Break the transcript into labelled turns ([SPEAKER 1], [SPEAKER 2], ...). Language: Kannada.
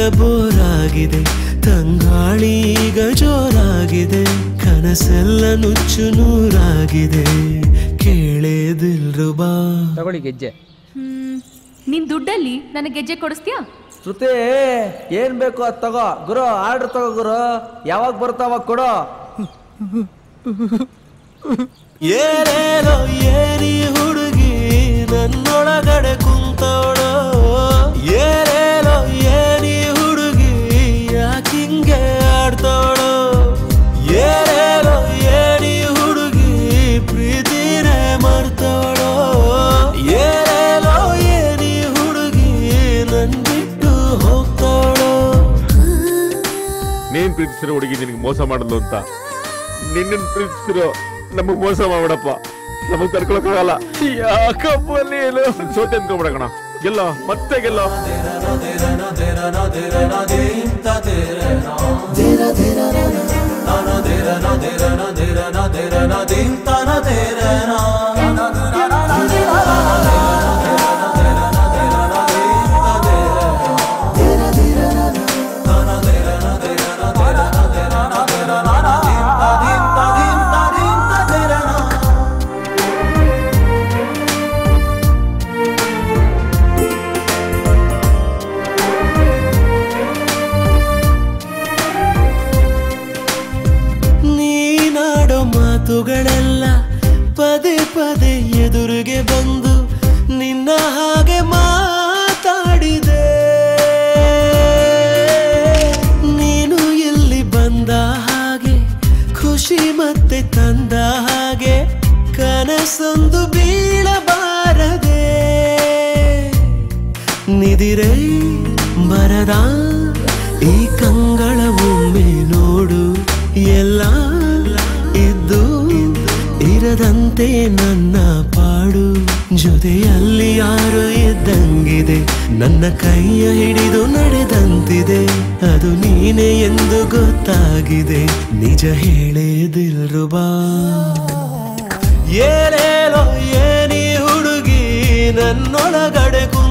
[SPEAKER 1] ಬೋರಾಗಿದೆ ತಂಗಾಳಿ ಈಗ ಜೋರಾಗಿದೆ ಕನಸೆಲ್ಲ ನುಚ್ಚು ನೂರಾಗಿದೆ ಕೇಳೇ ದಿಲ್ರುಬಾ
[SPEAKER 2] ತಗೊಳ್ಳಿ ಗೆಜ್ಜೆ
[SPEAKER 3] ಹ್ಮ್ ನಿನ್ ದುಡ್ಡಲ್ಲಿ ನನಗೆ ಗೆಜ್ಜೆ ಕೊಡಿಸ್ತೀಯಾ
[SPEAKER 2] ಶ್ರುತಿ ಏನ್ ಬೇಕು ಅದ್ ತಗೋ ಗುರು ಆರ್ಡರ್ ತಗೋ ಗುರು ಯಾವಾಗ ಬರ್ತಾವ ಕೊಡೋ
[SPEAKER 1] ಏನೇನೋ ಏರಿ ಹುಡುಗಿ ನನ್ನೊಳಗಡೆ ಕುಂತವಳು ಏನೇನೋ ಏನಿ ಹುಡುಗಿ ಯಾಕಿಂಗೆ ಆಡ್ತವಳು ಏನೇನೋ ಏನಿ ಹುಡುಗಿ ಪ್ರೀತಿನೇ ಮರ್ತವಳು ಏನೇನೋ ಏನಿ ಹುಡುಗಿ ನನ್ ಬಿಟ್ಟು ಹೋಗ್ತವಳು
[SPEAKER 4] ನೀನ್ ಪ್ರೀತಿಸಿರೋ ಹುಡುಗಿ ನಿನಗೆ ಮೋಸ ಮಾಡಲು ಅಂತ ನಿನ್ನ ಪ್ರೀತಿಸಿರೋ ನಮಗ್ ಮೋಸ ಮಾಡ್ಬಿಡಪ್ಪ ನಮಗ್ ತಡ್ಕೊಳಕ್ಕಾಗಲ್ಲ ಯಾಕಪ್ಪ ನೀನು ಸೋತೆ ಅನ್ಕೊಂಬಿಡಕಣ ಗೆಲ್ಲೋ ಮತ್ತೆ ಗೆಲ್ಲೋ
[SPEAKER 1] ನೀನಾಡೋ ಮಾತುಗಳೆಲ್ಲ ಪದೇ ಪದೇ ಎದುರಿಗೆ ಬಂದು ನಿನ್ನ ಹಾಗೆ ಮಾತಾಡಿದೆ ನೀನು ಇಲ್ಲಿ ಬಂದ ಹಾಗೆ ಖುಷಿ ಮತ್ತೆ ತಂದ ಹಾಗೆ ಕನಸೊಂದು ಬೀಳಬಾರದೆ ನಿದಿರೈ ಬರದ ಈ ಕಂಗಳ ಒಮ್ಮೆ ನೋಡು ಎಲ್ಲ ಇದ್ದು ಇರದಂತೆ ನನ್ನ ಪಾಡು ಜೊತೆಯಲ್ಲಿ ಯಾರು ಇದ್ದಂಗಿದೆ ನನ್ನ ಕೈಯ ಹಿಡಿದು ನಡೆದಂತಿದೆ ಅದು ನೀನೆ ಎಂದು ಗೊತ್ತಾಗಿದೆ ನಿಜ ಹೇಳೇ ದಿಲ್ರುಬಾ ಏನೇನೋ ಏನಿ ಹುಡುಗಿ ನನ್ನೊಳಗಡೆ ಕು